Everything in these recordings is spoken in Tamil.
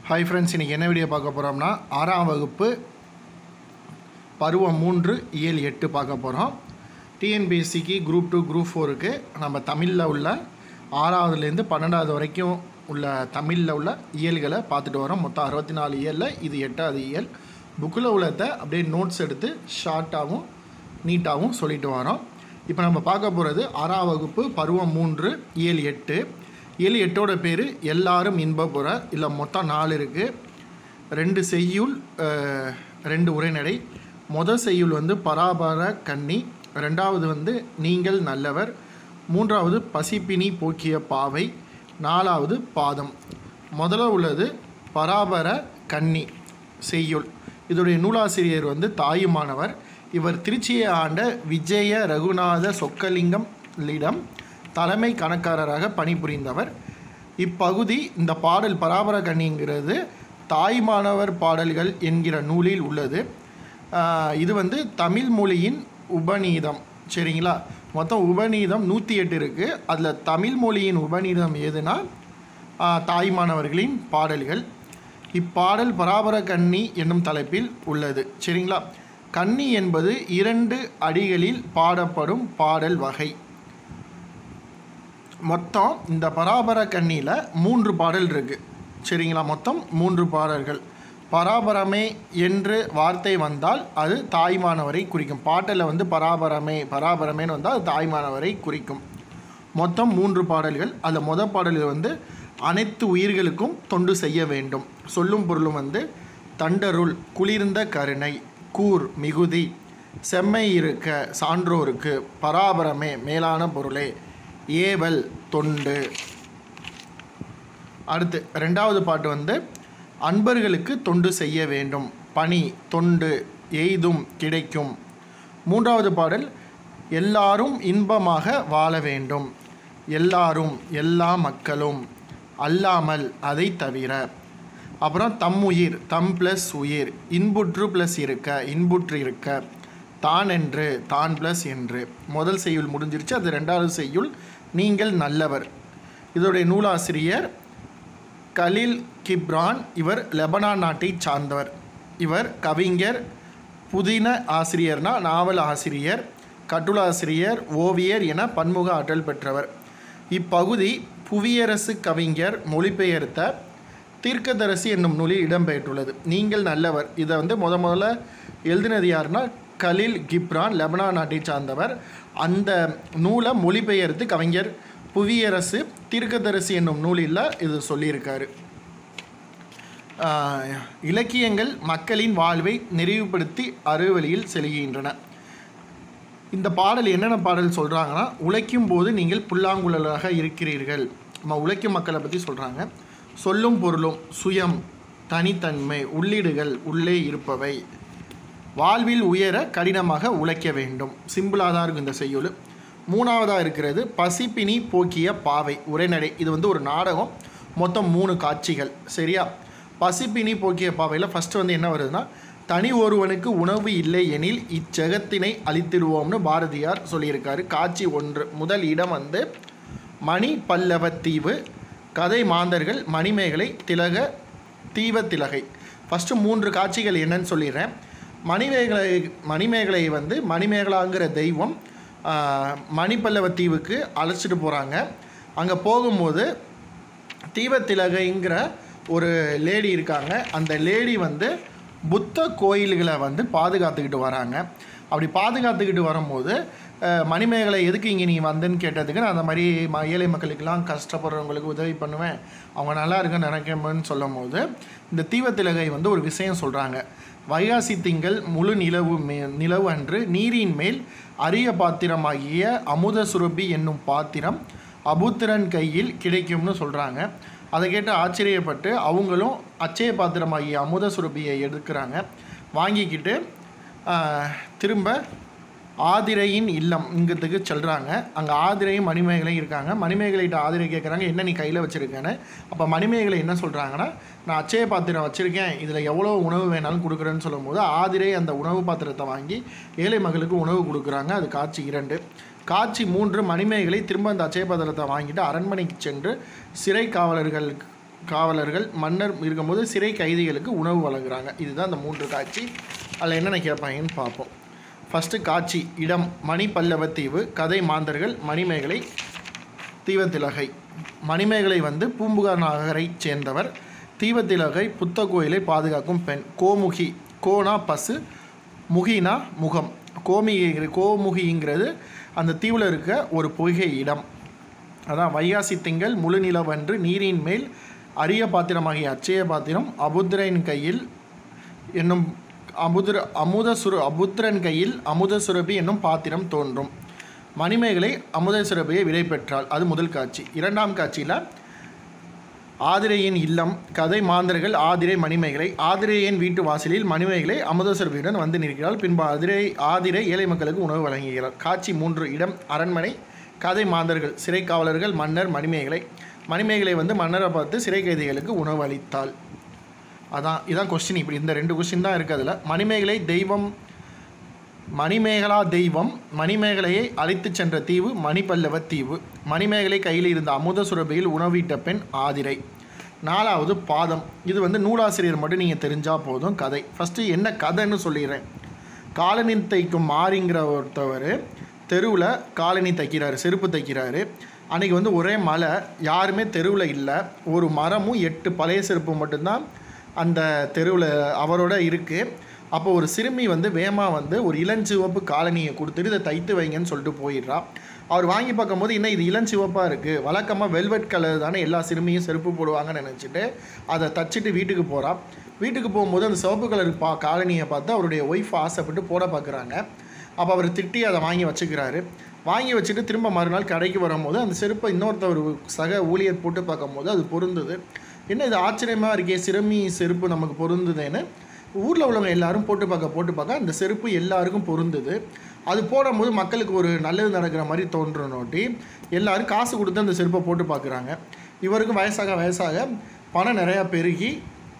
ஹாய் ஃப்ரெண்ட்ஸ் இன்றைக்கி என்ன வீடியோ பார்க்க போகிறோம்னா ஆறாம் வகுப்பு பருவம் மூன்று இயல் எட்டு பார்க்க போகிறோம் டிஎன்பிஎஸ்சிக்கு குரூப் டூ குரூப் ஃபோருக்கு நம்ம தமிழில் உள்ள ஆறாவதுலேருந்து பன்னெண்டாவது வரைக்கும் உள்ள தமிழில் உள்ள இயல்களை பார்த்துட்டு வரோம் மொத்தம் அறுபத்தி நாலு இயலில் இது எட்டாவது இயல் புக்கில் உள்ளதை அப்படியே நோட்ஸ் எடுத்து ஷார்ட்டாகவும் நீட்டாகவும் சொல்லிட்டு வரோம் இப்போ நம்ம பார்க்க போகிறது ஆறாம் வகுப்பு பருவம் மூன்று இயல் எட்டு இயல் எட்டோட பேர் எல்லாரும் இன்பப்புற இல்லை மொத்தம் நாலு இருக்குது ரெண்டு செய்யுள் அஹ், ரெண்டு உரைநடை மொதல் செய்யுள் வந்து பராபர கன்னி ரெண்டாவது வந்து நீங்கள் நல்லவர் மூன்றாவது பசிப்பினி போக்கிய பாவை நாலாவது பாதம் முதல்ல உள்ளது பராபர கன்னி செய்யுள் இதோடைய நூலாசிரியர் வந்து தாயுமானவர் இவர் திருச்சியை ஆண்ட விஜய ரகுநாத சொக்கலிங்கம் லிடம் தலைமை கணக்காரராக பணிபுரிந்தவர் இப்பகுதி இந்த பாடல் பராபர கண்ணிங்கிறது தாய்மானவர் பாடல்கள் என்கிற நூலில் உள்ளது ஆஹ் இது வந்து தமிழ் மொழியின் உபநீதம் சரிங்களா மொத்தம் உபநீதம் நூற்றி எட்டு இருக்குது அதில் தமிழ் மொழியின் உபநீதம் எதுனா ஆஹ் தாய்மானவர்களின் பாடல்கள் இப்பாடல் பராபர கன்னி என்னும் தலைப்பில் உள்ளது சரிங்களா கன்னி என்பது இரண்டு அடிகளில் பாடப்படும் பாடல் வகை மொத்தம் இந்த பராபர கண்ணியில் மூன்று பாடல் இருக்குது சரிங்களா மொத்தம் மூன்று பாடல்கள் பராபரமே என்று வார்த்தை வந்தால் அது தாய்மானவரை குறிக்கும் பாட்டில் வந்து பராபரமே பராபரமேன்னு வந்தால் அது தாய்மானவரை குறிக்கும் மொத்தம் மூன்று பாடல்கள் அதில் மொதல் பாடலில் வந்து அனைத்து உயிர்களுக்கும் தொண்டு செய்ய வேண்டும் சொல்லும் பொருளும் வந்து தண்டருள் குளிர்ந்த கருணை கூர் மிகுதி செம்மை இருக்க சான்றோருக்கு பராபரமே மேலான பொருளே ஏவல் தொண்டு அடுத்து ரெண்டாவது பாட்டு வந்து அன்பர்களுக்கு தொண்டு செய்ய வேண்டும் பணி தொண்டு எய்தும் கிடைக்கும் மூன்றாவது பாடல் எல்லாரும் இன்பமாக வாழ வேண்டும் எல்லாரும் எல்லா மக்களும் அல்லாமல் அதை தவிர அப்புறம் தம் உயிர் தம் ப்ளஸ் உயிர் இன்புற்று ப்ளஸ் இருக்க இன்புற்று இருக்க தான் என்று தான் ப்ளஸ் என்று முதல் செய்யுள் முடிஞ்சிருச்சு அது ரெண்டாவது செய்யுள் நீங்கள் நல்லவர் இதோடைய நூலாசிரியர் கலில் கிப்ரான் இவர் லெபனான் நாட்டை சார்ந்தவர் இவர் கவிஞர் புதின ஆசிரியர்னா நாவல் ஆசிரியர் கட்டுலாசிரியர் ஓவியர் என பன்முக ஆற்றல் பெற்றவர் இப்பகுதி புவியரசு கவிஞர் மொழிபெயர்த்த தீர்க்கதரிசி என்னும் நூலில் இடம்பெற்றுள்ளது நீங்கள் நல்லவர் இதை வந்து முத முதல்ல எழுதினது யாருன்னா கலில் கிப்ரான் லெபனான் நாட்டை சார்ந்தவர் அந்த நூலை மொழிபெயர்த்து கவிஞர் புவியரசு தீர்க்கதரிசி என்னும் நூலில் இது சொல்லியிருக்காரு ஆஹ், இலக்கியங்கள் மக்களின் வாழ்வை நிறைவுபடுத்தி அறுவழியில் செல்கின்றன இந்த பாடல் என்னென்ன பாடல் சொல்கிறாங்கன்னா உழைக்கும் போது நீங்கள் புல்லாங்குழலாக இருக்கிறீர்கள் நம்ம உழைக்கும் மக்களை பற்றி சொல்கிறாங்க சொல்லும் பொருளும் சுயம் தனித்தன்மை உள்ளீடுகள் உள்ளே இருப்பவை வாழ்வில் உயர கடினமாக உழைக்க வேண்டும் சிம்பிளாக தான் இருக்கும் இந்த செய்யுள் மூணாவதாக இருக்கிறது பசிப்பினி போக்கிய பாவை உரைநடை இது வந்து ஒரு நாடகம் மொத்தம் மூணு காட்சிகள் சரியா பசிப்பினி போக்கிய பாவையில் ஃபஸ்ட்டு வந்து என்ன வருதுன்னா தனி ஒருவனுக்கு உணவு இல்லை எனில் இச்செகத்தினை அழித்திடுவோம்னு பாரதியார் சொல்லியிருக்காரு காட்சி ஒன்று முதல் இடம் வந்து மணி பல்லவத்தீவு கதை மாந்தர்கள் மணிமேகலை திலக தீவ திலகை ஃபஸ்ட்டு மூன்று காட்சிகள் என்னன்னு சொல்லிடுறேன் மணிமேகலை மணிமேகலை வந்து மணிமேகலாங்கிற தெய்வம் ஆஹ், மணிப்பல்லவ தீவுக்கு அழைச்சிட்டு போகிறாங்க அங்கே போகும்போது தீபத்திலகைங்கிற ஒரு லேடி இருக்காங்க அந்த லேடி வந்து புத்த கோயில்களை வந்து பாதுகாத்துக்கிட்டு வராங்க அப்படி பாதுகாத்துக்கிட்டு வரும்போது அஹ், மணிமேகலை எதுக்கு இங்கே நீ வந்தேன்னு கேட்டதுக்கு நான் அந்த மாதிரி ம ஏழை மக்களுக்கெல்லாம் கஷ்டப்படுறவங்களுக்கு உதவி பண்ணுவேன் அவங்க நல்லா இருக்குன்னு நினைக்கணும்னு சொல்லும் போது இந்த தீவத்திலகை வந்து ஒரு விஷயம் சொல்கிறாங்க வைகாசி திங்கள் முழு நிலவு மே நிலவு அன்று நீரின் மேல் அரிய பாத்திரமாகிய அமுத சுரபி என்னும் பாத்திரம் அபுத்திரன் கையில் கிடைக்கும்னு சொல்கிறாங்க அதை கேட்டு ஆச்சரியப்பட்டு அவங்களும் அச்சய பாத்திரமாகிய அமுத சுரபியை எடுக்கிறாங்க வாங்கிக்கிட்டு ஆஹ், திரும்ப ஆதிரையின் இல்லம் இங்கத்துக்கு செல்கிறாங்க அங்கே ஆதிரையும் மணிமேகலையும் இருக்காங்க மணிமேகலைகிட்ட ஆதிரை கேட்குறாங்க என்ன நீ கையில் வச்சுருக்கேன்னு அப்போ மணிமேகலை என்ன சொல்கிறாங்கன்னா நான் அச்சய பாத்திரம் வச்சுருக்கேன் இதில் எவ்வளோ உணவு வேணாலும் கொடுக்குறேன்னு சொல்லும்போது ஆதிரை அந்த உணவு பாத்திரத்தை வாங்கி ஏழை மகளுக்கு உணவு கொடுக்குறாங்க அது காட்சி இரண்டு காட்சி மூன்று மணிமேகலை திரும்ப அந்த அச்சய பாத்திரத்தை வாங்கிட்டு அரண்மனைக்கு சென்று சிறை காவலர்களுக்கு காவலர்கள் மன்னர் இருக்கும்போது சிறை கைதிகளுக்கு உணவு வழங்குறாங்க இதுதான் இந்த மூன்று காட்சி அதில் என்னென்ன கேட்பாங்கன்னு பார்ப்போம் ஃபஸ்ட்டு காட்சி இடம் மணிப்பல்லவ தீவு கதை மாந்தர்கள் மணிமேகலை தீவத்திலகை மணிமேகலை வந்து பூம்புகார் நகரைச் சேர்ந்தவர் தீவத்திலகை புத்த கோயிலை பாதுகாக்கும் பெண் கோமுகி கோனா பசு முகினா முகம் கோமிகை கோமுகிங்கிறது அந்த தீவில் இருக்க ஒரு பொய்கை இடம் அதான் வைகாசி திங்கள் முழு நிலவன்று நீரின் மேல் அரிய பாத்திரமாகிய அச்சய பாத்திரம் அபுத்திரன் கையில் என்னும் அமுதிர அமுத சுர அபுத்திரன் கையில் அமுத சுரபி என்னும் பாத்திரம் தோன்றும் மணிமேகலை அமுத சுரபியை விடை பெற்றாள் அது முதல் காட்சி இரண்டாம் காட்சியில் ஆதிரையின் இல்லம் கதை மாந்தர்கள் ஆதிரை மணிமேகலை ஆதிரையின் வீட்டு வாசலில் மணிமேகலை அமுதசுரபியுடன் வந்து நிற்கிறாள் பின்பு ஆதிரை ஆதிரை ஏழை மக்களுக்கு உணவு வழங்குகிறார் காட்சி மூன்று இடம் அரண்மனை கதை மாந்தர்கள் சிறை காவலர்கள் மன்னர் மணிமேகலை மணிமேகலை வந்து மன்னரை பார்த்து சிறை கைதிகளுக்கு உணவு அளித்தாள் அதான் இதான் கொஸ்டின் இப்படி இந்த ரெண்டு கொஸ்டின் தான் இருக்குது அதில் மணிமேகலை தெய்வம் மணிமேகலா தெய்வம் மணிமேகலையை அழைத்துச் சென்ற தீவு மணிப்பல்லவ தீவு மணிமேகலை கையில் இருந்த அமுத சுரபியில் உணவிட்ட பெண் ஆதிரை நாலாவது பாதம் இது வந்து நூலாசிரியர் மட்டும் நீங்கள் தெரிஞ்சால் போதும் கதை ஃபஸ்ட்டு என்ன கதைன்னு சொல்லிடுறேன் காலனி தைக்கும் மாறிங்கிற ஒருத்தவர் தெருவில் காலனி தைக்கிறாரு செருப்பு தைக்கிறாரு அன்றைக்கி வந்து ஒரே மழை யாருமே தெருவில் இல்லை ஒரு மரமும் எட்டு பழைய செருப்பு மட்டும்தான் அந்த தெருவில் அவரோட இருக்குது அப்போ ஒரு சிறுமி வந்து வேமா வந்து ஒரு இளஞ்சிவப்பு காலனியை கொடுத்துட்டு இதை தைத்து வைங்கன்னு சொல்லிட்டு போயிடுறா அவர் வாங்கி பார்க்கும்போது என்ன இது இளஞ்சிவப்பாக இருக்குது வழக்கமாக வெல்வெட் கலர் தானே எல்லா சிறுமியும் செருப்பு போடுவாங்கன்னு நினச்சிட்டு அதை தச்சுட்டு வீட்டுக்கு போகிறா வீட்டுக்கு போகும்போது அந்த சிவப்பு கலர் பா காலனியை பார்த்து அவருடைய ஒய்ஃப் ஆசைப்பட்டு போட பார்க்குறாங்க அப்போ அவர் திட்டி அதை வாங்கி வச்சுக்கிறாரு வாங்கி வச்சுட்டு திரும்ப மறுநாள் கடைக்கு வரும்போது அந்த செருப்பை இன்னொருத்தவர் சக ஊழியர் போட்டு பார்க்கும்போது அது பொருந்துது என்ன இது ஆச்சரியமாக இருக்கே சிறுமி செருப்பு நமக்கு பொருந்துதேன்னு ஊரில் உள்ளவங்க எல்லாரும் போட்டு பார்க்க போட்டு பார்க்க அந்த செருப்பு எல்லாருக்கும் பொருந்துது அது போடும்போது மக்களுக்கு ஒரு நல்லது நடக்கிற மாதிரி தோன்றனோட்டி எல்லாரும் காசு கொடுத்து அந்த செருப்பை போட்டு பார்க்குறாங்க இவருக்கும் வயசாக வயசாக பணம் நிறையா பெருகி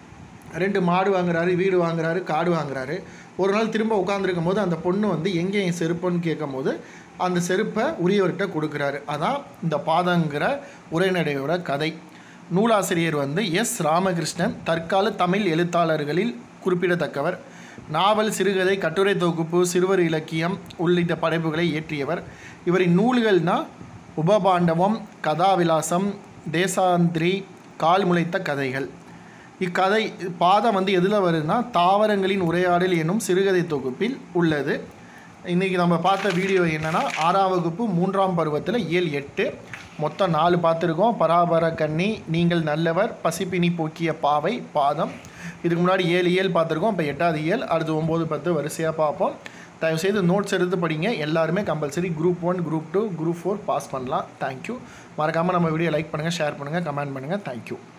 ரெண்டு மாடு வாங்குறாரு வீடு வாங்குறாரு காடு வாங்குறாரு ஒரு நாள் திரும்ப உட்காந்துருக்கும் போது அந்த பொண்ணு வந்து எங்கே என் செருப்புன்னு கேட்கும்போது அந்த செருப்பை உரியவர்கிட்ட கொடுக்குறாரு அதான் இந்த பாதங்கிற உரைநடையோட கதை நூலாசிரியர் வந்து எஸ் ராமகிருஷ்ணன் தற்கால தமிழ் எழுத்தாளர்களில் குறிப்பிடத்தக்கவர் நாவல் சிறுகதை கட்டுரை தொகுப்பு சிறுவர் இலக்கியம் உள்ளிட்ட படைப்புகளை இயற்றியவர் இவரின் நூல்கள்னா உபபாண்டவம் கதாவிலாசம் தேசாந்திரி கால் முளைத்த கதைகள் இக்கதை பாதம் வந்து எதில் வருதுன்னா தாவரங்களின் உரையாடல் என்னும் சிறுகதை தொகுப்பில் உள்ளது இன்றைக்கி நம்ம பார்த்த வீடியோ என்னென்னா ஆறாம் வகுப்பு மூன்றாம் பருவத்தில் இயல் எட்டு மொத்தம் நாலு பார்த்துருக்கோம் பராபர கண்ணி நீங்கள் நல்லவர் பசிப்பினி போக்கிய பாவை பாதம் இதுக்கு முன்னாடி ஏழு இயல் பார்த்துருக்கோம் இப்போ எட்டாவது இயல் அடுத்து ஒம்பது பத்து வரிசையாக பார்ப்போம் தயவுசெய்து நோட்ஸ் எடுத்து படிங்க எல்லாருமே compulsory group one group two group four pass பண்ணலாம் தேங்க்யூ மறக்காமல் நம்ம வீடியோ லைக் பண்ணுங்கள் ஷேர் பண்ணுங்கள் கமெண்ட் பண்ணுங்கள் தேங்க்யூ